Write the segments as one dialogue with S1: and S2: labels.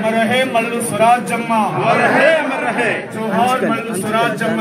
S1: అమర హే మల్లు స్వరాజ్యమ్మ
S2: అమర హే అమర హే
S1: జోహార్ మల్లు స్వరాజ్యమ్మ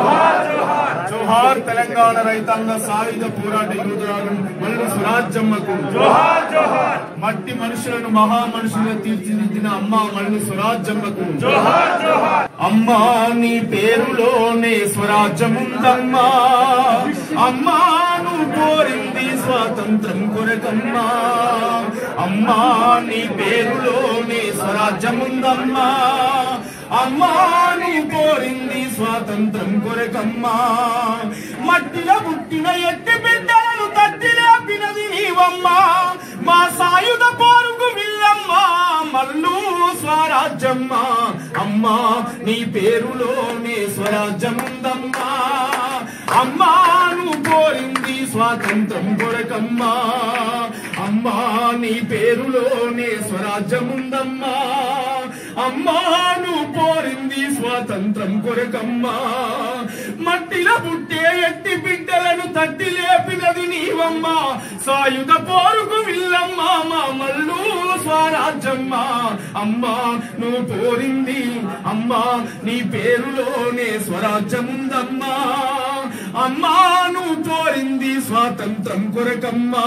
S1: జోహార్ తెలంగాణ రైతాంగ సాయుధ పోరాట యోధురాలు మల్లు స్వరాజ్యమ్మకు
S2: జోహార్ జోహార్
S1: మట్టి మనుషులను మహా మనుషులుగా తీర్చిదిద్దిన అమ్మ మల్లు స్వరాజ్యమ్మకు
S2: జోహార్ జోహార్
S1: అమ్మా నీ పేరులోనే స్వరాజ్యముందమ్మా అమ్మా నువ్వు కోరింది స్వాతంత్రం కొరకమ్మా అమ్మా నీ పేరులోనే స్వరాజ్యముందమ్మా అమ్మా నీ కోరింది స్వాతంత్రం కొరకమ్మా మట్టిలో పుట్టిన ఎట్టి బిడ్డలను తట్టి లేపినది నీవమ్మా మా సాయుధ పోరుకు విల్లమ్మా మల్లు స్వరాజ్యమ్మ అమ్మా నీ పేరులోనే స్వరాజ్యముందమ్మా అమ్మా నువ్వు కోరింది స్వాతంత్రం కొరకమ్మా అమ్మా నీ పేరులోనే స్వరాజ్యముందమ్మా అమ్మా నువ్వు కోరింది స్వాతంత్రం కొరకమ్మా మట్టిలో పుట్టే ఎట్టి బిడ్డలను తట్టి లేపినది నీవమ్మా సాయుధ పోరుకు విల్లమ్మా మా మల్లు స్వరాజ్యమ్మ అమ్మా నువ్వు కోరింది అమ్మా నీ పేరులోనే స్వరాజ్యముందమ్మా అమ్మా నువ్వు కోరింది స్వాతంత్రం కొరకమ్మా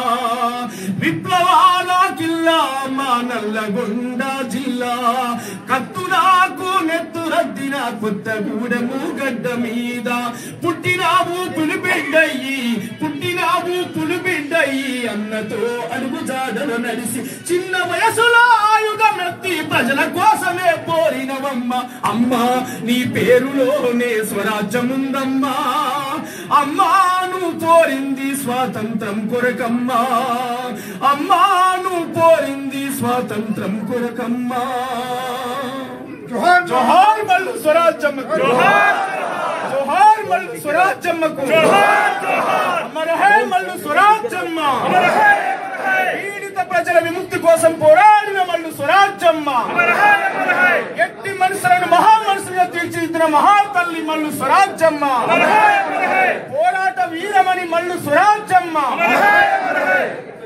S1: విప్లవాల కిల్లా మా నల్లగొండ జిల్లా కత్తునాకు నెత్తురద్దిన కొత్తగూడెము గడ్డ మీద పుట్టినావు పులిబిడ్డయ్యి పుట్టినావు పులిబిడ్డయ్యి అన్నతో అడుగుజాడలు నడిసి చిన్న వయసులో ఆయుధమెత్తి ప్రజల కోసమే పోరినవమ్మ అమ్మా నీ పేరులోనే స్వరాజ్యముందమ్మా అమ్మా నువ్వు కోరింది స్వాతంత్రం కొరకమ్మా అమ్మా నువ్వు కోరింది స్వాతంత్రం కొరకమ్మా
S2: జోహార్
S1: జోహార్ మల్లు స్వరాజ్యమ్మకు
S2: జోహార్
S1: జోహార్ మల్లు స్వరాజ్యమ్మకు
S2: జోహార్ జోహార్
S1: అమర హే మల్లు స్వరాజ్యమ్మ
S2: అమర హే అమర హే
S1: పీడిత ప్రజల విముక్తి కోసం పోరాడిన మల్లు స్వరాజ్యమ్మ
S2: అమర హే అమర హే
S1: ఎట్టి మనుషులను మహా మనుషులుగా తీర్చిదిద్దిన మహాతల్లి మల్లు స్వరాజ్యమ్మ
S2: అమర హే అమర హే
S1: పోరాట వీరమణి మల్లు స్వరాజ్యమ్మ
S2: అమర హే అమర హే